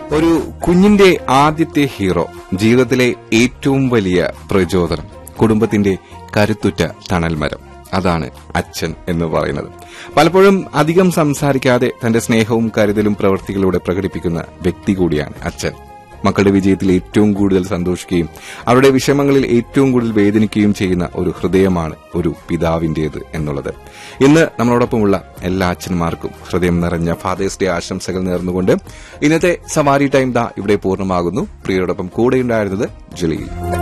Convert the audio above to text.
ഒരു കുഞ്ഞിന്റെ ആദ്യത്തെ ഹീറോ ജീവിതത്തിലെ ഏറ്റവും വലിയ പ്രചോദനം കുടുംബത്തിന്റെ കരുത്തുറ്റ തണൽമരം അതാണ് അച്ഛൻ എന്ന് പറയുന്നത് പലപ്പോഴും അധികം സംസാരിക്കാതെ തന്റെ സ്നേഹവും കരുതലും പ്രവൃത്തികളിലൂടെ പ്രകടിപ്പിക്കുന്ന വ്യക്തി കൂടിയാണ് അച്ഛൻ മക്കളുടെ വിജയത്തിൽ ഏറ്റവും കൂടുതൽ സന്തോഷിക്കുകയും അവരുടെ വിഷമങ്ങളിൽ ഏറ്റവും കൂടുതൽ വേദനിക്കുകയും ചെയ്യുന്ന ഒരു ഹൃദയമാണ് ഒരു പിതാവിന്റേത് എന്നുള്ളത് ഇന്ന് നമ്മളോടൊപ്പമുള്ള എല്ലാ അച്ഛന്മാർക്കും ഹൃദയം നിറഞ്ഞ ഫാദേഴ്സ് ഡേ ആശംസകൾ നേർന്നുകൊണ്ട് ഇന്നത്തെ സവാരി ടൈം ദാ ഇവിടെ പൂർണ്ണമാകുന്നു പ്രിയരോടൊപ്പം കൂടെയുണ്ടായിരുന്നത് ജലീൽ